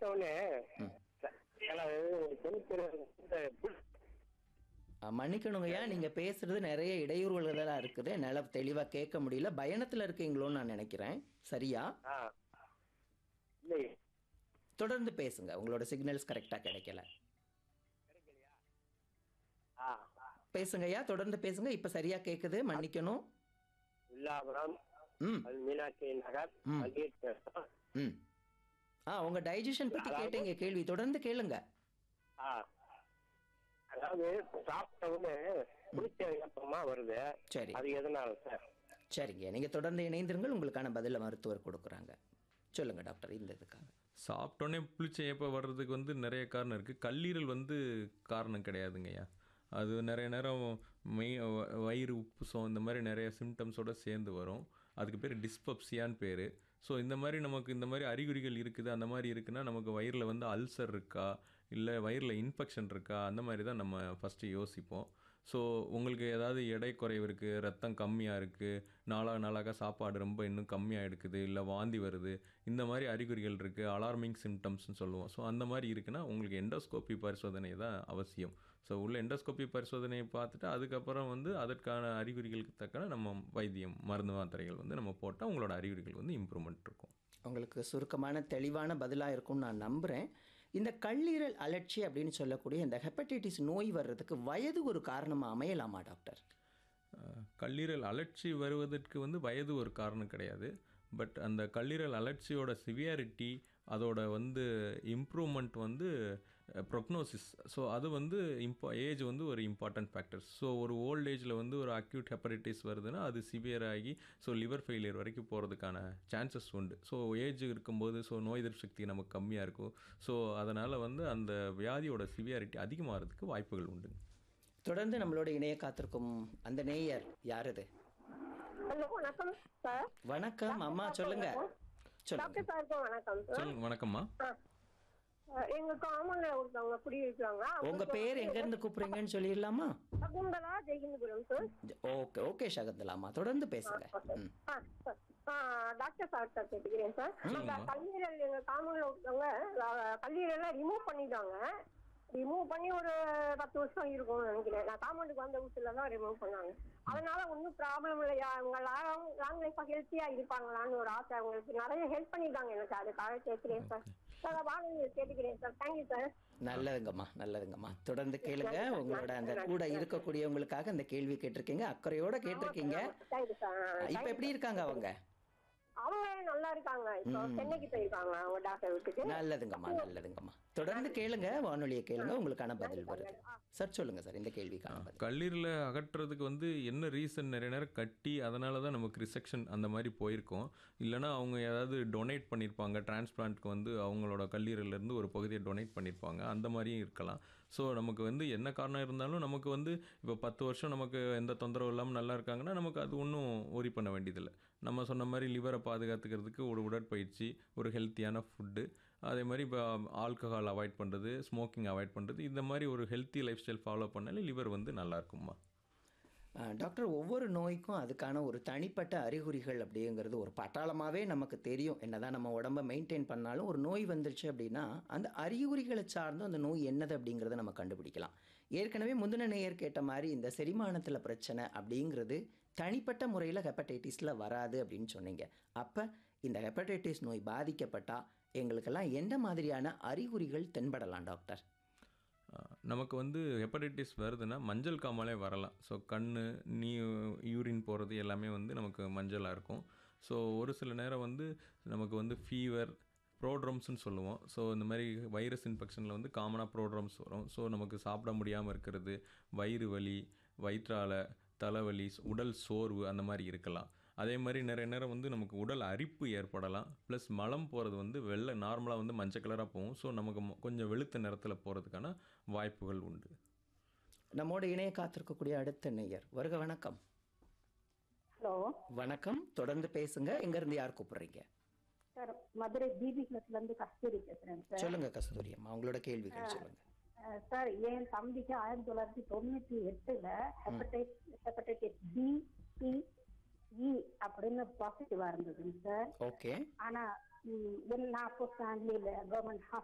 உடனே எனக்கு செலுத்துறது இந்த புல் அஹ், மன்னிக்கணுங்கய்யா நீங்க பேசுறது நிறைய இடையூறுகளெல்லாம் இருக்குது என்னால தெளிவா கேட்க முடியல பயணத்துல இருக்கீங்களோன்னு நான் நினைக்கிறேன் சரியா ஆ இல்லை தொடர்ந்து பேசுங்க உங்களோட சிக்னல்ஸ் கரெக்டா கிடைக்கல ஆ பேசுங்கய்யா தொடர்ந்து பேசுங்க இப்ப சரியா கேக்குது மன்னிக்கணும் வில்லாபுரம் ம் அது மீனாட்சி நகர் ம். மல்லிகை பேசுறோம். ம் ஆ உங்க டைஜஷன் பத்தி கேட்டீங்க கேள்வி தொடர்ந்து கேளுங்க ஆ அதாவது சாப்பிட்ட உடனே குளிச்ச ஏப்பமா வருது சரி அது எதனால சார் சரிங்க நீங்க தொடர்ந்து இணைந்திருங்கள் உங்களுக்கான பதில மருத்துவர் கொடுக்குறாங்க சொல்லுங்க டாக்டர் இந்த இதுக்காக சாப்பிட்டோன்னே புளிச்ச ஏப்பம் வர்றதுக்கு வந்து நிறைய காரணம் இருக்குது கல்லீரல் வந்து காரணம் கிடையாதுங்கய்யா அது நிறைய நேரம் மெய் வ- வயிறு உப்புசம் இந்த மாதிரி நிறைய சிம்டம்ஸோட சேர்ந்து வரும் அதுக்கு பேர் டிஸ்பப்சியான்னு பேர் ஸோ இந்த மாதிரி நமக்கு இந்த மாதிரி அறிகுறிகள் இருக்குது அந்த மாதிரி இருக்குன்னா நமக்கு வயிறில் வந்து அல்சர் இருக்கா இல்லை வயிறில் இன்ஃபெக்ஷன் இருக்கா அந்த மாதிரி தான் நம்ம ஃபஸ்ட்டு யோசிப்போம் ஸோ உங்களுக்கு ஏதாவது எடை குறைவு இருக்குது ரத்தம் கம்மியாக இருக்குது நாளாக நாளாக சாப்பாடு ரொம்ப இன்னும் கம்மியாக எடுக்குது இல்லை வாந்தி வருது இந்த மாதிரி அறிகுறிகள் இருக்குது அலார்மிங் சிம்டம்ஸ்னு சொல்லுவோம் ஸோ அந்த மாதிரி இருக்குன்னா உங்களுக்கு எண்டோஸ்கோப்பி பரிசோதனை தான் அவசியம் ஸோ உள்ள எண்டோஸ்கோப்பி பரிசோதனையை பார்த்துட்டு அதுக்கப்புறம் வந்து அதற்கான அறிகுறிகளுக்கு தக்கன நம்ம வைத்தியம் மருந்து மாத்திரைகள் வந்து நம்ம போட்டால் உங்களோட அறிகுறிகள் வந்து இம்ப்ரூவ்மெண்ட் இருக்கும் உங்களுக்கு சுருக்கமான தெளிவான பதிலாக இருக்கும்னு நான் நம்புகிறேன் இந்த கல்லீரல் அலட்சி அப்படின்னு சொல்லக்கூடிய இந்த ஹெப்படைட்டிஸ் நோய் வர்றதுக்கு வயது ஒரு காரணமாக அமையலாமா டாக்டர் அஹ், கல்லீரல் அலர்ச்சி வருவதற்கு வந்து வயது ஒரு காரணம் கிடையாது பட் அந்த கல்லீரல் அலர்ச்சியோட சிவியாரிட்டி அதோட வந்து இம்ப்ரூவ்மெண்ட் வந்து ப்ரொக்னோசிஸ் ஸோ அது வந்து இம்பா ஏஜ் வந்து ஒரு இம்பார்ட்டன்ட் ஃபேக்டர்ஸ் ஸோ ஒரு ஓல்ட் ஏஜில் வந்து ஒரு அக்யூட் ஹெப்படைட்டிஸ் வருதுன்னா அது சிவியர் ஆகி ஸோ லிவர் ஃபெயிலியர் வரைக்கும் போகிறதுக்கான சான்சஸ் உண்டு ஸோ ஏஜ் இருக்கும்போது ஸோ நோய் எதிர்ப்பு சக்தி நமக்கு கம்மியாக இருக்கும் ஸோ அதனால் வந்து அந்த வியாதியோட சிவியாரிட்டி அதிகமாகிறதுக்கு வாய்ப்புகள் உண்டு தொடர்ந்து நம்மளோட இணைய காத்திருக்கும் அந்த நேயர் யார் அது ஹலோ வணக்கம் சார் வணக்கம் அம்மா சொல்லுங்க சொல்லுங்க டாக்டர் சாருக்கும் வணக்கம் சார் சொல்லுங்க வணக்கம்மா ஆ. அஹ் எங்க காமன்ல ஒருத்தவங்க குடியிருக்காங்க உங்க பேர் எங்க இருந்து கூப்பிடுறீங்கன்னு சொல்லிடலாமா Shakuntala Jayagindapuram sir okay okay சகந்தலாமா தொடர்ந்து பேசுங்க ம் ஆ, சார். ஆ, டாக்டர் சார் சார் கேட்டுக்கிறேன் சார் அந்த கல்லீரல் எங்க காமன்ல ஒருத்தவங்க அஹ், கல்லீரலை ரிமூவ் பண்ணிட்டாங்க ரிமூவ் பண்ணி ஒரு பத்து வருஷம் இருக்கும்னு நினைக்கிறேன் நான் காமௌண்டுக்கு வந்த ஊசில தான் ரிமூவ் பண்ணாங்க அதனால ஒன்றும் ப்ராப்ளம் இல்லையா அவங்க லாங் லாங் லைஃபா ஹெல்த்தியா இருப்பாங்களான்னு ஒரு ஆசை அவங்களுக்கு நிறைய ஹெல்ப் பண்ணிட்டாங்க எனக்கு அதுக்காக கேட்கிறேன் சார் சார் வாங்க கேட்டுக்கிறேன் சார் தேங்க்யூ சார் நல்லதுங்கம்மா நல்லதுங்கம்மா தொடர்ந்து கேளுங்க உங்களோட அந்த கூட இருக்கக்கூடியவங்களுக்காக அந்த கேள்வி கேட்டிருக்கீங்க அக்கறையோட கேட்டிருக்கீங்க தேங்க்யூ சார் இப்ப எப்படி இருக்காங்க அவங்க அவங்க நல்லா இருக்காங்க இப்போ சென்னைக்கு போயிருக்காங்க அவங்க டாக்டர் வீட்டுக்கு நல்லதுங்கம்மா நல்லதுங்கம்மா தொடர்ந்து கேளுங்க வானொலியை கேளுங்க உங்களுக்கான பதில் வருது சார் சொல்லுங்க சார் இந்த கேள்விக்கான பதில் கல்லீரலை அகற்றுறதுக்கு வந்து என்ன ரீசன் நிறைய நேரம் கட்டி அதனால தான் நமக்கு ரிசெக்ஷன் அந்த மாதிரி போயிருக்கோம் இல்லைனா அவங்க ஏதாவது டொனேட் பண்ணியிருப்பாங்க டிரான்ஸ்பிளான்ட்க்கு வந்து அவங்களோட கல்லீரல்ல இருந்து ஒரு பகுதியை டொனேட் பண்ணியிருப்பாங்க அந்த மாதிரியும் இருக்கலாம் ஸோ நமக்கு வந்து என்ன காரணம் இருந்தாலும் நமக்கு வந்து இப்போ பத்து வருஷம் நமக்கு எந்த தொந்தரவும் இல்லாமல் நல்லா இருக்காங்கன்னா நமக்கு அது ஒன்றும் ஒரி பண்ண வேண்டியதில்லை நம்ம சொன்ன மாதிரி லிவரை பாதுகாத்துக்கிறதுக்கு ஒரு உடற்பயிற்சி ஒரு ஹெல்த்தியான ஃபுட்டு அதே மாதிரி இப்போ ஆல்கஹால் அவாய்ட் பண்ணுறது ஸ்மோக்கிங் அவாய்ட் பண்ணுறது இந்த மாதிரி ஒரு ஹெல்த்தி லைஃப் ஸ்டைல் ஃபாலோ பண்ணாலே லிவர் வந்து நல்லா இருக்கும்மா அஹ், டாக்டர் ஒவ்வொரு நோய்க்கும் அதுக்கான ஒரு தனிப்பட்ட அறிகுறிகள் அப்படிங்கிறது ஒரு பட்டாளமாகவே நமக்கு தெரியும் என்னதான் நம்ம உடம்ப மெயின்டைன் பண்ணாலும் ஒரு நோய் வந்துருச்சு அப்படின்னா அந்த அறிகுறிகளை சார்ந்து அந்த நோய் என்னது அப்படிங்கிறத நம்ம கண்டுபிடிக்கலாம் ஏற்கனவே முந்தின நேயர் கேட்ட மாதிரி இந்த செரிமானத்தில் பிரச்சனை அப்படிங்கிறது தனிப்பட்ட முறையில் ஹெப்படைட்டிஸில் வராது அப்படின்னு சொன்னீங்க அப்போ இந்த ஹெப்படைட்டிஸ் நோய் பாதிக்கப்பட்டா எங்களுக்கெல்லாம் எந்த மாதிரியான அறிகுறிகள் தென்படலாம் டாக்டர் அஹ் நமக்கு வந்து ஹெப்படைட்டிஸ் வருதுன்னா மஞ்சள் காமாலே வரலாம் ஸோ கண் நீ யூரின் போகிறது எல்லாமே வந்து நமக்கு மஞ்சளாக இருக்கும் ஸோ ஒரு சில நேரம் வந்து நமக்கு வந்து ஃபீவர் ப்ரோட்ரம்ஸ்னு சொல்லுவோம் ஸோ இந்த மாதிரி வைரஸ் இன்ஃபெக்ஷனில் வந்து காமனாக ப்ரோட்ரம்ஸ் வரும் ஸோ நமக்கு சாப்பிட முடியாமல் இருக்கிறது வயிறு வலி வயிற்றால தலைவலி உடல் சோர்வு அந்த மாதிரி இருக்கலாம் அதே மாதிரி நிறைய நேரம் வந்து நமக்கு உடல் அரிப்பு ஏற்படலாம் ப்ளஸ் மலம் போகிறது வந்து வெள்ளை நார்மலாக வந்து மஞ்சள் கலராக போகும் ஸோ நமக்கு மொ- கொஞ்சம் வெளுத்த நிறத்தில் போகிறதுக்கான வாய்ப்புகள் உண்டு நம்மோட இணைய காத்திருக்கக்கூடிய அடுத்த நேயர் வருக வணக்கம் ஹலோ வணக்கம் தொடர்ந்து பேசுங்க எங்கேருந்து யார் கூப்பிடுறீங்க சார் மதுரை பிபி கிளப்ல இருந்து கஸ்தூரி பேசுறேன் சார் சொல்லுங்க கஸ்தூரி அம்மா உங்களோட கேள்விகள் சொல்லுங்க அஹ் சார் என் தம்பிக்கு ஆயிரத்தி தொள்ளாயிரத்தி தொண்ணூத்தி எட்டுல hepatitis hepatitis B C E அப்படின்னு பாசிட்டிவா இருந்ததுங்க சார் ஓகே ஆனா ம், நான் அப்போ ஃபேமிலியில கவர்மெண்ட்